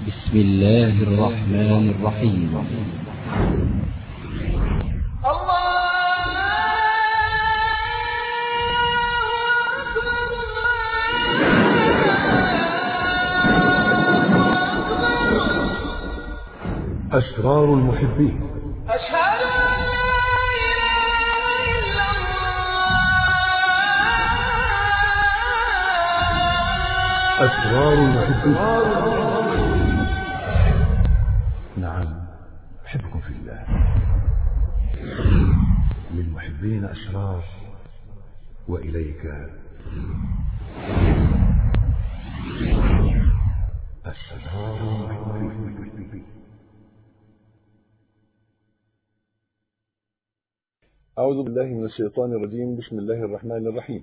بسم الله الرحمن الرحيم أسرار المحبين أشهد أن لا إله إلا الله أسرار المحبين نعم أحبكم في الله للمحبين أسرار وإليك أسرار المحبين أعوذ بالله من الشيطان الرجيم بسم الله الرحمن الرحيم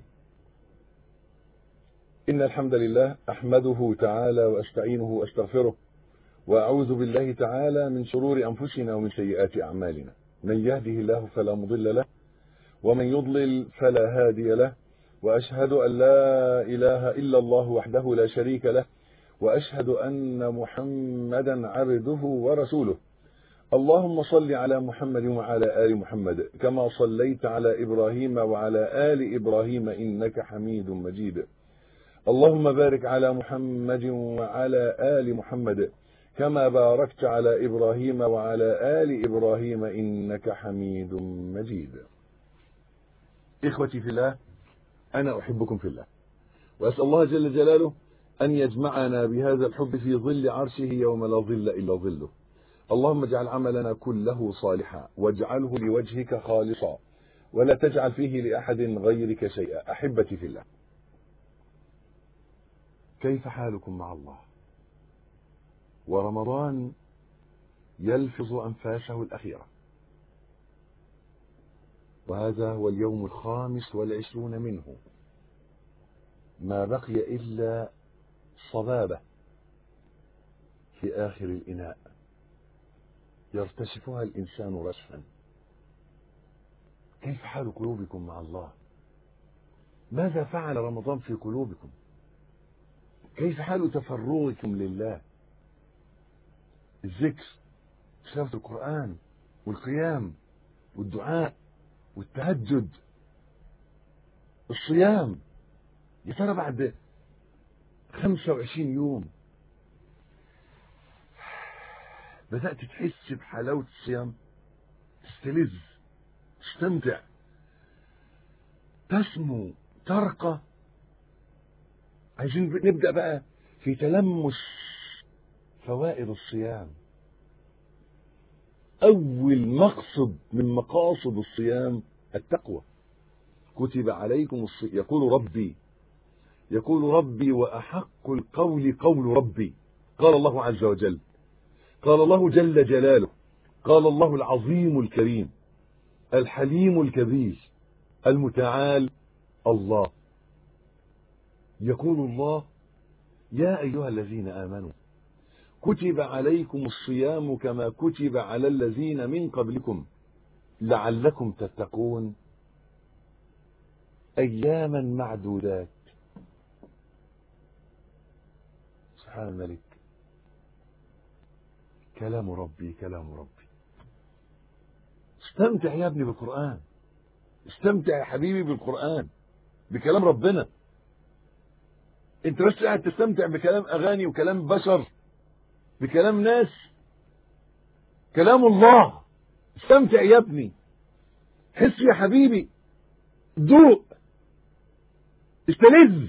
إن الحمد لله أحمده تعالى وأستعينه وأستغفره وأعوذ بالله تعالى من شرور أنفسنا ومن سيئات أعمالنا من يهده الله فلا مضل له ومن يضلل فلا هادي له وأشهد أن لا إله إلا الله وحده لا شريك له وأشهد أن محمدا عبده ورسوله اللهم صل على محمد وعلى آل محمد كما صليت على إبراهيم وعلى آل إبراهيم إنك حميد مجيد اللهم بارك على محمد وعلى آل محمد كما باركت على إبراهيم وعلى آل إبراهيم إنك حميد مجيد إخوتي في الله أنا أحبكم في الله وأسأل الله جل جلاله أن يجمعنا بهذا الحب في ظل عرشه يوم لا ظل إلا ظله اللهم اجعل عملنا كله صالحا واجعله لوجهك خالصا ولا تجعل فيه لأحد غيرك شيئا أحبتي في الله كيف حالكم مع الله ورمضان يلفظ أنفاسه الأخيرة وهذا هو اليوم الخامس والعشرون منه ما بقي إلا صبابة في آخر الإناء يرتشفها الإنسان رشفا كيف حال قلوبكم مع الله ماذا فعل رمضان في قلوبكم كيف حال تفرغكم لله الذكر تلاوة القرآن والقيام والدعاء والتهجد الصيام يا ترى بعد 25 يوم بدأت تحس بحلاوة الصيام تستلذ تستمتع تسمو ترقى عايزين نبدأ بقى في تلمس فوائد الصيام أول مقصد من مقاصد الصيام التقوى كتب عليكم الصيام يقول ربي يقول ربي وأحق القول قول ربي قال الله عز وجل قال الله جل جلاله قال الله العظيم الكريم الحليم الكبير المتعال الله يقول الله يا أيها الذين آمنوا كتب عليكم الصيام كما كتب على الذين من قبلكم لعلكم تتقون أياما معدودات سبحان الملك كلام ربي كلام ربي استمتع يا ابني بالقرآن استمتع يا حبيبي بالقرآن بكلام ربنا انت بس قاعد تستمتع بكلام اغاني وكلام بشر بكلام ناس كلام الله استمتع يا ابني حس يا حبيبي ذوق استلذ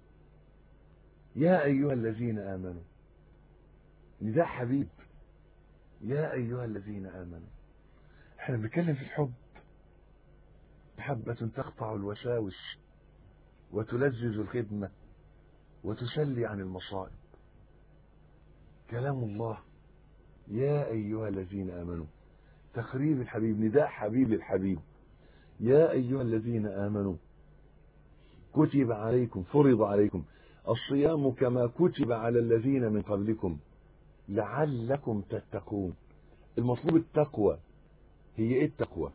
يا ايها الذين امنوا نداء حبيب يا أيها الذين آمنوا احنا بنتكلم في الحب محبة تقطع الوساوس وتلذذ الخدمة وتسلي عن المصائب كلام الله يا أيها الذين آمنوا تقريب الحبيب نداء حبيب الحبيب يا أيها الذين آمنوا كتب عليكم فرض عليكم الصيام كما كتب على الذين من قبلكم لعلكم تتقون المطلوب التقوى هي ايه التقوى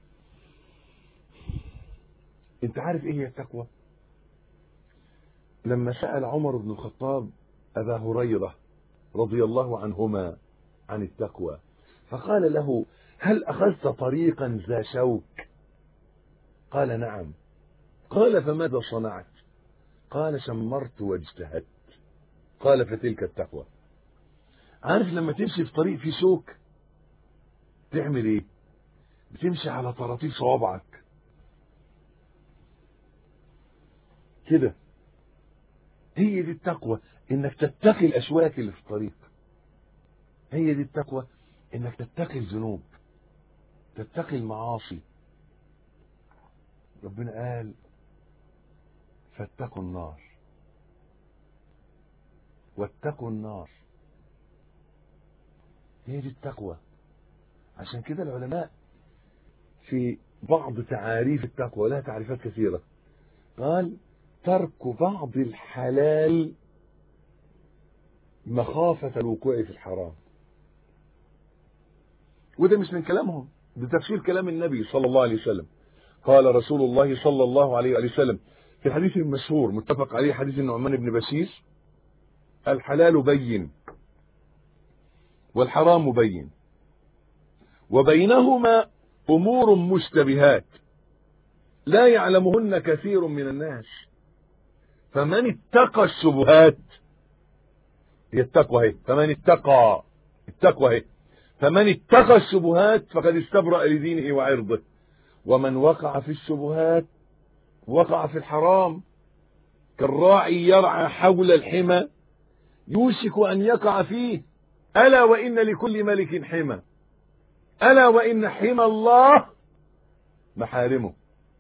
انت عارف ايه هي التقوى لما سأل عمر بن الخطاب أبا هريرة رضي الله عنهما عن التقوى فقال له هل أخذت طريقا ذا شوك قال نعم قال فماذا صنعت قال شمرت واجتهدت قال فتلك التقوى عارف لما تمشي في طريق فيه شوك تعمل ايه بتمشي على طراطيف صوابعك كده هي دي التقوى انك تتقي الاشواك اللي في الطريق هي دي التقوى انك تتقي الذنوب تتقي المعاصي ربنا قال فاتقوا النار واتقوا النار هي دي التقوى عشان كده العلماء في بعض تعاريف التقوى لها تعريفات كثيرة قال ترك بعض الحلال مخافة الوقوع في الحرام وده مش من كلامهم ده تفسير كلام النبي صلى الله عليه وسلم قال رسول الله صلى الله عليه وسلم في الحديث المشهور متفق عليه حديث النعمان بن بشير الحلال بين والحرام بين وبينهما أمور مشتبهات لا يعلمهن كثير من الناس فمن اتقى الشبهات هي التقوى هي فمن اتقى التقوى هي فمن اتقى الشبهات فقد استبرأ لدينه وعرضه ومن وقع في الشبهات وقع في الحرام كالراعي يرعى حول الحمى يوشك أن يقع فيه ألا وإن لكل ملك حمى ألا وإن حمى الله محارمه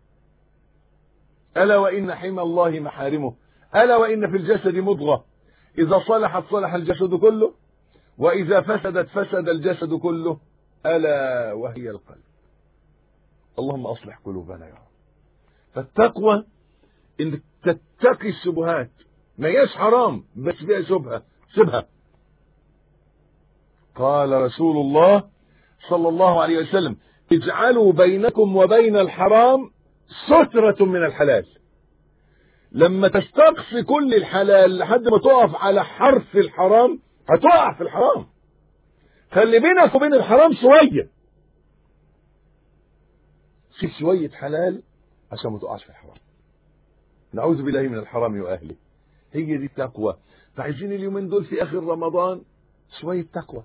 ألا وإن حمى الله محارمه ألا وإن في الجسد مضغة إذا صلحت صلح الجسد كله وإذا فسدت فسد الجسد كله ألا وهي القلب اللهم أصلح قلوبنا يا رب فالتقوى إنك تتقي الشبهات ما هياش حرام بس فيها شبهة شبهة قال رسول الله صلى الله عليه وسلم اجعلوا بينكم وبين الحرام سترة من الحلال لما تستقصي كل الحلال لحد ما تقف على حرف الحرام هتقع في الحرام خلي بينك وبين الحرام شوية سيب شوية حلال عشان ما تقعش في الحرام نعوذ بالله من الحرام وأهله هي دي التقوى فعايزين اليومين دول في آخر رمضان شوية تقوى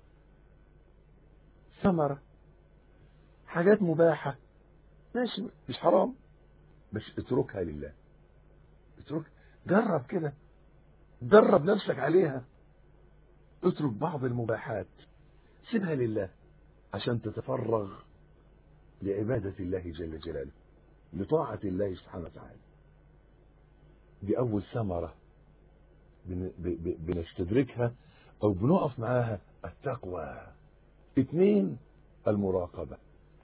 ثمرة حاجات مباحة ماشي مش حرام بس اتركها لله اترك جرب كده درب نفسك عليها اترك بعض المباحات سيبها لله عشان تتفرغ لعبادة الله جل جلاله لطاعة الله سبحانه وتعالى دي أول ثمرة بن- ب- ب- بنستدركها أو بنقف معاها التقوى اثنين المراقبة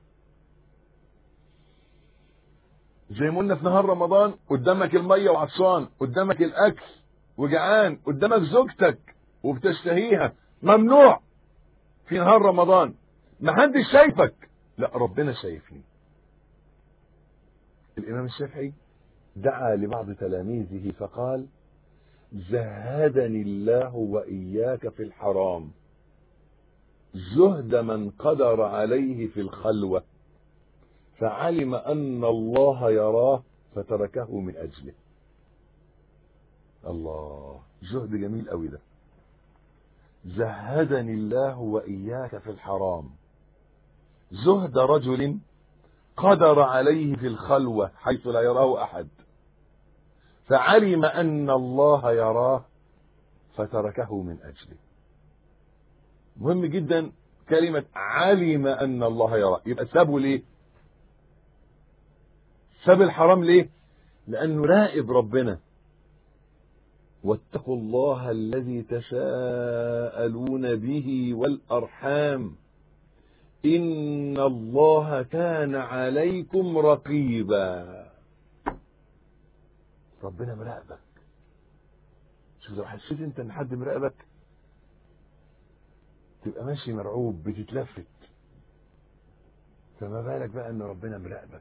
زي ما قلنا في نهار رمضان قدامك المية وعطشان قدامك الأكل وجعان قدامك زوجتك وبتشتهيها ممنوع في نهار رمضان محدش شايفك لا ربنا شايفني الإمام الشافعي دعا لبعض تلاميذه فقال زهدني الله وإياك في الحرام زهد من قدر عليه في الخلوة فعلم أن الله يراه فتركه من أجله الله زهد جميل قوي ده زهدني الله وإياك في الحرام زهد رجل قدر عليه في الخلوة حيث لا يراه أحد فعلم أن الله يراه فتركه من أجله مهم جدا كلمة علم أن الله يراه يبقى سابه ليه ساب الحرام ليه لأنه راقب ربنا واتقوا الله الذي تساءلون به والأرحام إن الله كان عليكم رقيبا ربنا مراقبك شوف لو حسيت انت ان حد مراقبك تبقى ماشي مرعوب بتتلفت فما بالك بقى ان ربنا مراقبك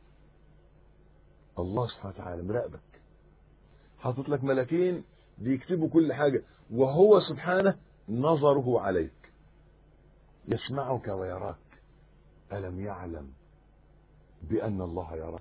الله سبحانه وتعالى مراقبك حاطط لك ملكين بيكتبوا كل حاجة وهو سبحانه نظره عليك يسمعك ويراك ألم يعلم بأن الله يراك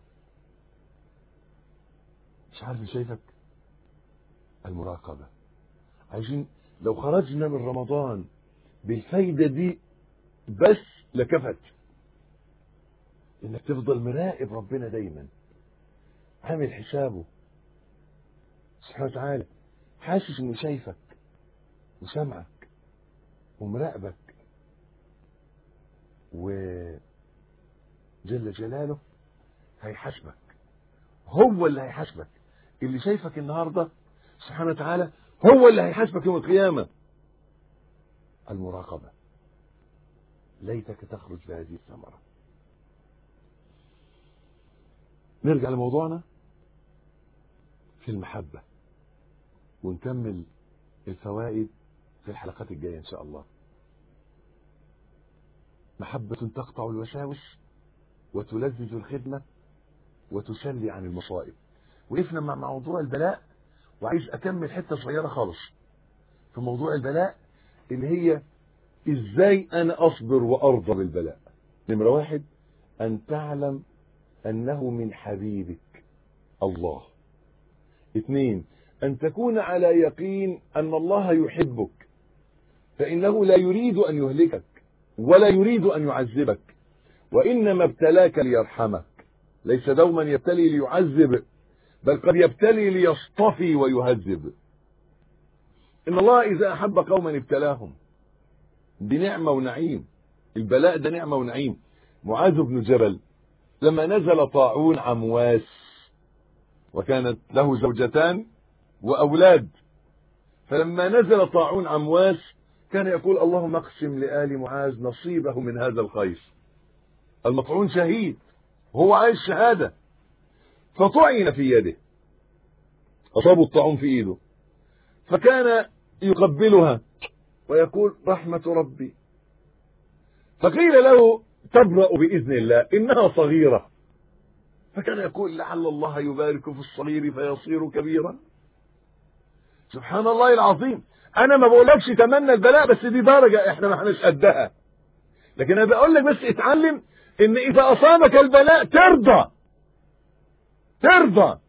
مش عارف إن شايفك المراقبة عايزين لو خرجنا من رمضان بالفايدة دي بس لكفت انك تفضل مراقب ربنا دايما عامل حسابه سبحانه وتعالى حاسس انه شايفك وسامعك ومراقبك وجل جلاله هيحاسبك هو اللي هيحاسبك اللي شايفك النهارده سبحانه وتعالى هو اللي هيحاسبك يوم القيامه المراقبه ليتك تخرج بهذه الثمره نرجع لموضوعنا في المحبه ونكمل الفوائد في الحلقات الجايه ان شاء الله محبه تقطع الوساوس وتلذذ الخدمه وتسلي عن المصائب وقفنا مع موضوع البلاء وعايز اكمل حته صغيره خالص في موضوع البلاء اللي هي ازاي انا اصبر وارضى بالبلاء نمره واحد ان تعلم انه من حبيبك الله اثنين ان تكون على يقين ان الله يحبك فانه لا يريد ان يهلكك ولا يريد ان يعذبك وانما ابتلاك ليرحمك ليس دوما يبتلي ليعذب بل قد يبتلي ليصطفي ويهذب ان الله اذا احب قوما ابتلاهم بنعمه ونعيم البلاء ده نعمه ونعيم معاذ بن جبل لما نزل طاعون عمواس وكانت له زوجتان واولاد فلما نزل طاعون عمواس كان يقول اللهم اقسم لآل معاذ نصيبه من هذا الخير المطعون شهيد وهو عايز شهادة فطعن في يده أصابه الطاعون في إيده فكان يقبلها ويقول رحمة ربي فقيل له تبرأ بإذن الله إنها صغيرة فكان يقول لعل الله يبارك في الصغير فيصير كبيرا سبحان الله العظيم انا ما بقولكش تمنى البلاء بس دي درجة احنا ما احناش قدها لكن انا بقول لك بس اتعلم ان اذا اصابك البلاء ترضى ترضى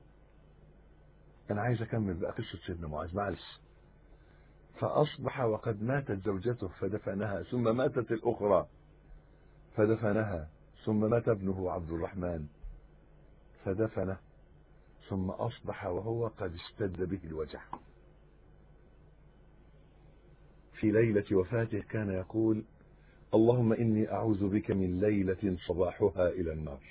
انا عايز اكمل بقى قصة سيدنا معاذ معلش فاصبح وقد ماتت زوجته فدفنها ثم ماتت الاخرى فدفنها ثم مات ابنه عبد الرحمن فدفنه ثم اصبح وهو قد اشتد به الوجع في ليلة وفاته كان يقول اللهم إني أعوذ بك من ليلة صباحها إلى النار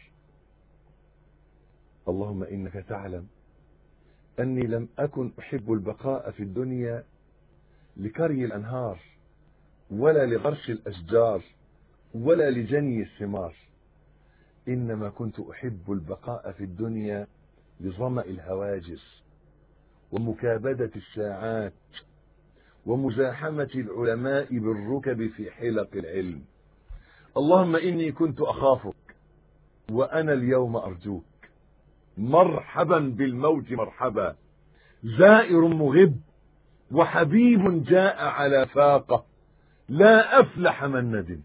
اللهم إنك تعلم أني لم أكن أحب البقاء في الدنيا لكري الأنهار ولا لغرس الأشجار ولا لجني الثمار إنما كنت أحب البقاء في الدنيا لظمأ الهواجس ومكابدة الساعات ومزاحمة العلماء بالركب في حلق العلم اللهم إني كنت أخافك وأنا اليوم أرجوك مرحبا بالموت مرحبا زائر مغب وحبيب جاء على فاقة لا أفلح من ندم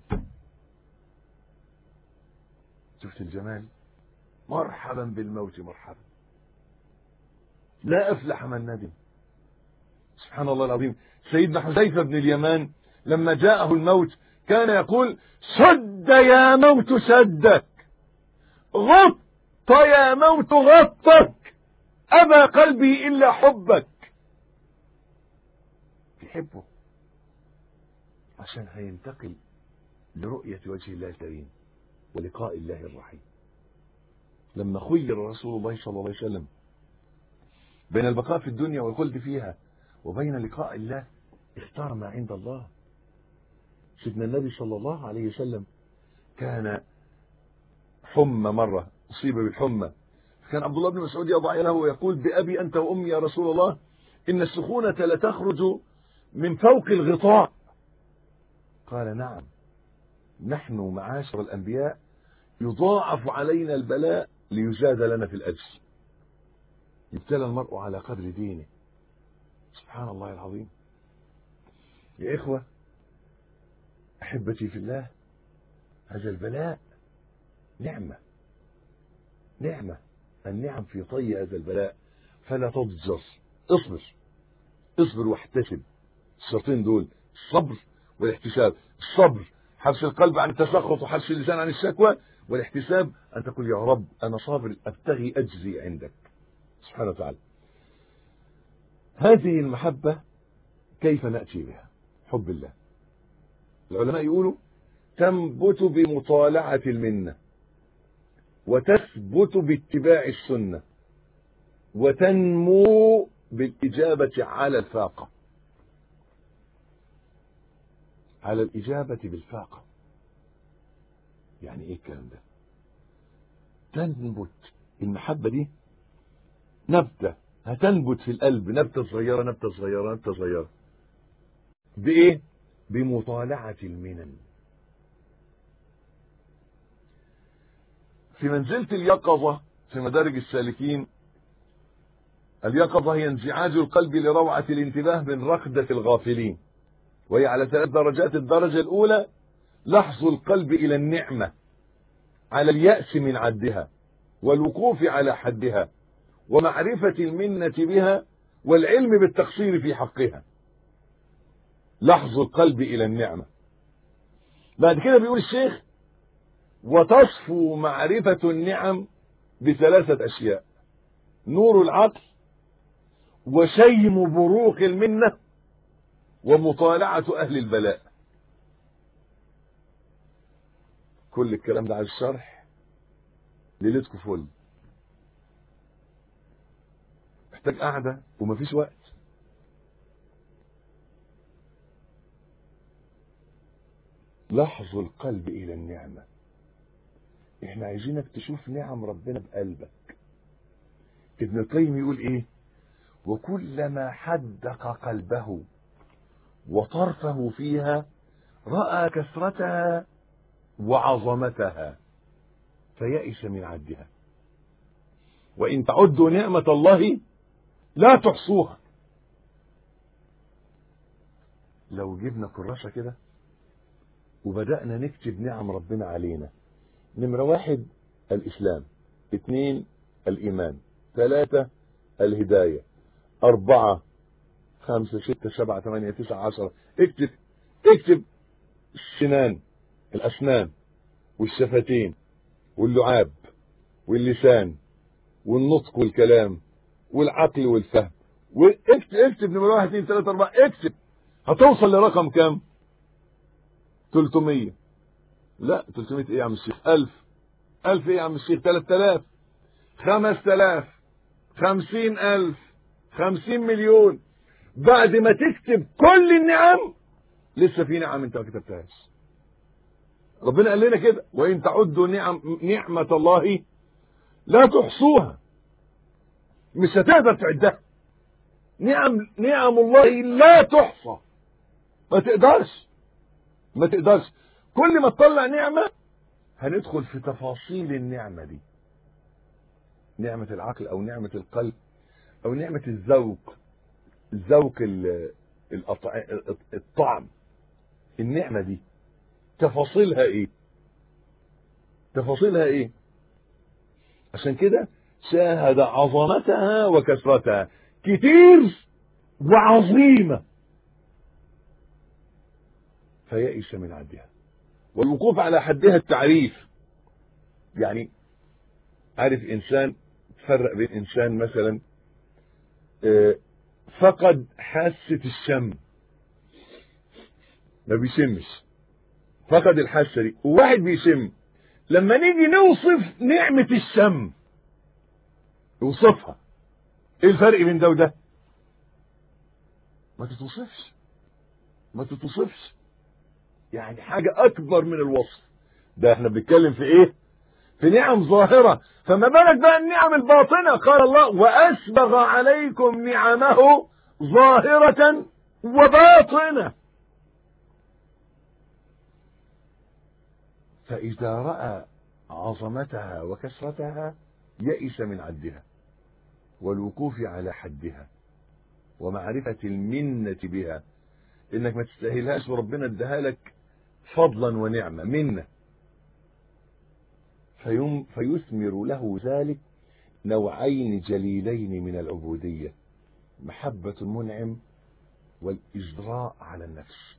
شفت الجمال مرحبا بالموت مرحبا لا أفلح من ندم سبحان الله العظيم سيدنا حذيفة بن اليمان لما جاءه الموت كان يقول سد يا موت سدك غط يا موت غطك أبى قلبي إلا حبك يحبه عشان هينتقل لرؤية وجه الله الكريم ولقاء الله الرحيم لما خير رسول الله صلى الله عليه وسلم بين البقاء في الدنيا والخلد فيها وبين لقاء الله اختار ما عند الله سيدنا النبي صلى الله عليه وسلم كان حمى مرة أصيب بالحمى كان عبد الله بن مسعود يضع له ويقول بأبي أنت وأمي يا رسول الله إن السخونة لتخرج من فوق الغطاء قال نعم نحن معاشر الأنبياء يضاعف علينا البلاء ليزاد لنا في الأجر يبتلى المرء على قدر دينه سبحان الله العظيم يا إخوة أحبتي في الله هذا البلاء نعمة نعمة النعم في طي هذا البلاء فلا تضجر اصبر اصبر واحتسب الشرطين دول الصبر والاحتساب الصبر حبس القلب عن التسخط وحبس اللسان عن الشكوى والاحتساب أن تقول يا رب أنا صابر أبتغي أجزي عندك سبحانه وتعالى هذه المحبة كيف نأتي بها حب الله العلماء يقولوا تنبت بمطالعة المنة وتثبت باتباع السنة وتنمو بالإجابة على الفاقة على الإجابة بالفاقة يعني إيه الكلام ده تنبت المحبة دي نبتة هتنبت في القلب نبتة صغيرة نبتة صغيرة نبتة صغيرة بإيه بمطالعة المنن في منزلة اليقظة في مدارج السالكين اليقظة هي انزعاج القلب لروعة الانتباه من رقدة الغافلين وهي على ثلاث درجات الدرجة الأولى لحظ القلب إلى النعمة على اليأس من عدها والوقوف على حدها ومعرفة المنة بها والعلم بالتقصير في حقها لحظ القلب إلى النعمة بعد كده بيقول الشيخ وتصفو معرفة النعم بثلاثة أشياء نور العقل وشيم بروق المنة ومطالعة أهل البلاء كل الكلام ده على الشرح ليلتكم فل محتاج قعدة ومفيش وقت لحظ القلب إلى النعمة احنا عايزينك تشوف نعم ربنا بقلبك ابن القيم يقول ايه وكلما حدق قلبه وطرفه فيها رأى كثرتها وعظمتها فيئس من عدها وإن تعدوا نعمة الله لا تحصوها لو جبنا كراسة كده وبدأنا نكتب نعم ربنا علينا نمرة واحد الإسلام اثنين الإيمان ثلاثة الهداية أربعة خمسة ستة سبعة ثمانية تسعة عشرة اكتب اكتب السنان الأسنان والشفتين واللعاب واللسان والنطق والكلام والعقل والفهم واكتب اكتب نمرة واحد اثنين ثلاثة أربعة اكتب هتوصل لرقم كام؟ 300 لا 300 ايه يا عم الشيخ 1000 1000 ايه يا عم الشيخ 3000 5000 50000 50 مليون بعد ما تكتب كل النعم لسه في نعم انت ما كتبتهاش ربنا قال لنا كده وان تعدوا نعم نعمة الله لا تحصوها مش هتقدر تعدها نعم نعم الله لا تحصى ما تقدرش ما تقدرش كل ما تطلع نعمة هندخل في تفاصيل النعمة دي نعمة العقل او نعمة القلب او نعمة الذوق ذوق الطعم النعمة دي تفاصيلها ايه تفاصيلها ايه عشان كده شاهد عظمتها وكثرتها كتير وعظيمة فيئس من عدها والوقوف على حدها التعريف يعني عارف انسان تفرق بين انسان مثلا فقد حاسة الشم ما بيشمش فقد الحاسة دي وواحد بيشم لما نيجي نوصف نعمة الشم نوصفها ايه الفرق بين ده وده ما تتوصفش ما تتوصفش يعني حاجة أكبر من الوصف ده احنا بنتكلم في إيه؟ في نعم ظاهرة فما بالك بقى النعم الباطنة قال الله وأسبغ عليكم نعمه ظاهرة وباطنة فإذا رأى عظمتها وكثرتها يئس من عدها والوقوف على حدها ومعرفة المنة بها انك ما تستاهلهاش وربنا اداها لك فضلا ونعمة منه فيم فيثمر له ذلك نوعين جليلين من العبودية محبة المنعم والإجراء على النفس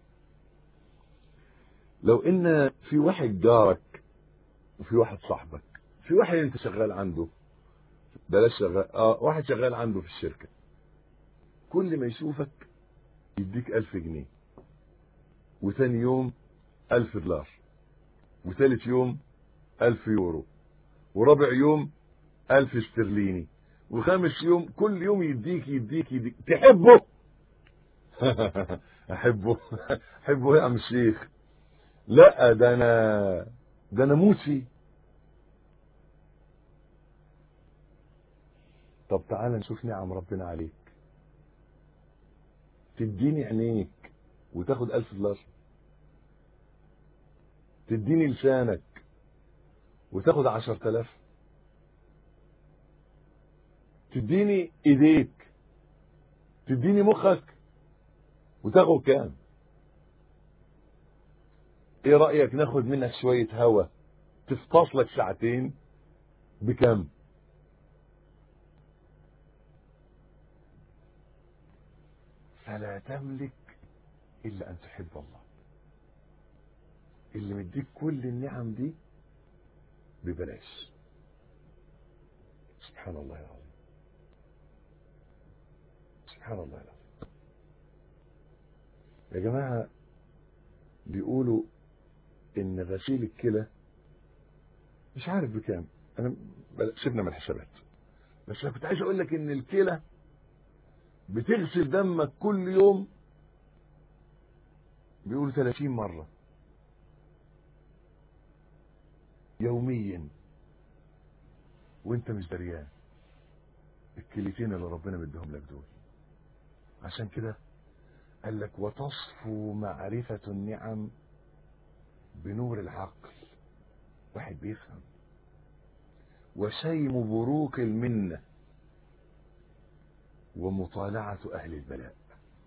لو ان في واحد جارك وفي واحد صاحبك في واحد انت شغال عنده بلاش شغال اه واحد شغال عنده في الشركة كل ما يشوفك يديك ألف جنيه وثاني يوم ألف دولار وثالث يوم ألف يورو ورابع يوم ألف استرليني وخامس يوم كل يوم يديك يديك يديك تحبه أحبه أحبه يا عم الشيخ لا ده أنا ده أنا موت فيه طب تعال نشوف نعم ربنا عليك تديني عينيك وتاخد ألف دولار تديني لسانك وتاخد عشر تلاف تديني ايديك تديني مخك وتاخد كام ايه رأيك ناخد منك شوية هوا تفطس لك ساعتين بكام فلا تملك الا ان تحب الله اللي مديك كل النعم دي ببلاش سبحان الله العظيم سبحان الله العظيم يا جماعة بيقولوا ان غسيل الكلى مش عارف بكام انا بل- سيبنا من الحسابات بس انا كنت عايز اقول لك ان الكلى بتغسل دمك كل يوم بيقولوا 30 مرة يوميا وانت مش دريان الكليتين اللي ربنا مديهم لك دول عشان كده قال لك وتصفو معرفة النعم بنور العقل واحد بيفهم وشيم بروك المنة ومطالعة أهل البلاء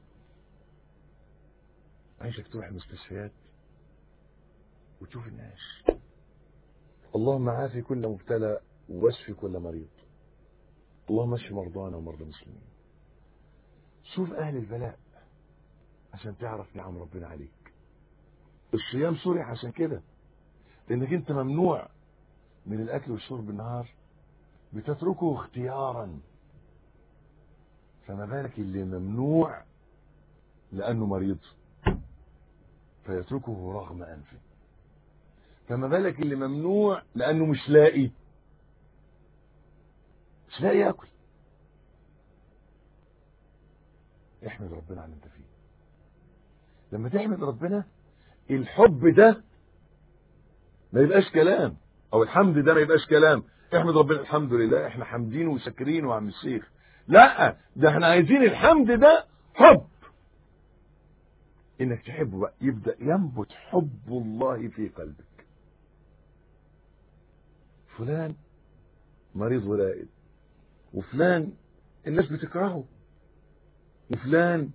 عايزك تروح المستشفيات وتشوف الناس اللهم عافي كل مبتلى واشفي كل مريض اللهم اشف مرضانا ومرضى المسلمين شوف أهل البلاء عشان تعرف نعم ربنا عليك الصيام شرع عشان كده لانك انت ممنوع من الاكل والشرب بالنهار بتتركه اختيارا فما بالك اللي ممنوع لانه مريض فيتركه رغم انفه فما بالك اللي ممنوع لانه مش لاقي مش لاقي ياكل احمد ربنا على اللي انت فيه لما تحمد ربنا الحب ده ما يبقاش كلام او الحمد ده ما يبقاش كلام احمد ربنا الحمد لله احنا حامدين وشاكرين وعم الشيخ لا ده احنا عايزين الحمد ده حب انك تحبه بقى يبدا ينبت حب الله في قلبك فلان مريض ولائد وفلان الناس بتكرهه وفلان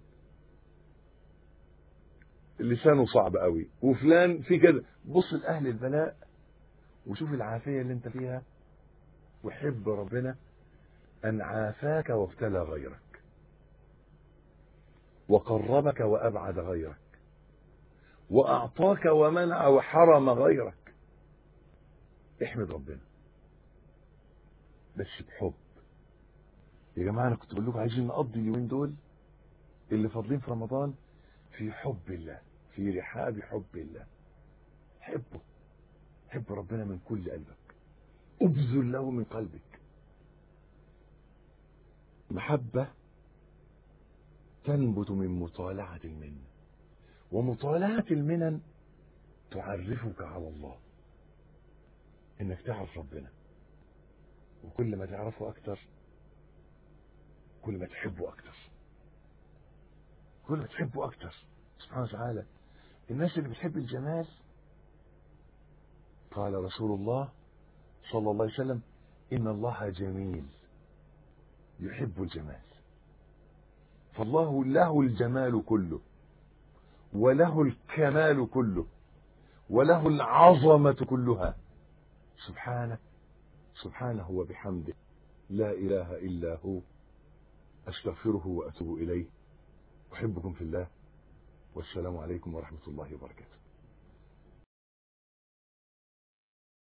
لسانه صعب قوي وفلان في كده بص لاهل البلاء وشوف العافيه اللي انت فيها وحب ربنا ان عافاك وابتلى غيرك وقربك وابعد غيرك واعطاك ومنع وحرم غيرك احمد ربنا بس بحب يا جماعه انا كنت بقول لكم عايزين نقضي اليومين دول اللي فاضلين في رمضان في حب الله في رحاب حب الله حبه حب ربنا من كل قلبك ابذل له من قلبك محبة تنبت من مطالعة المنن ومطالعة المنن تعرفك على الله انك تعرف ربنا وكل ما تعرفه اكتر كل ما تحبه اكتر كل ما تحبه اكتر سبحانه وتعالى الناس اللي بتحب الجمال قال رسول الله صلى الله عليه وسلم ان الله جميل يحب الجمال فالله له الجمال كله وله الكمال كله وله العظمة كلها سبحانه سبحانه وبحمده لا إله إلا هو أستغفره وأتوب إليه أحبكم في الله والسلام عليكم ورحمة الله وبركاته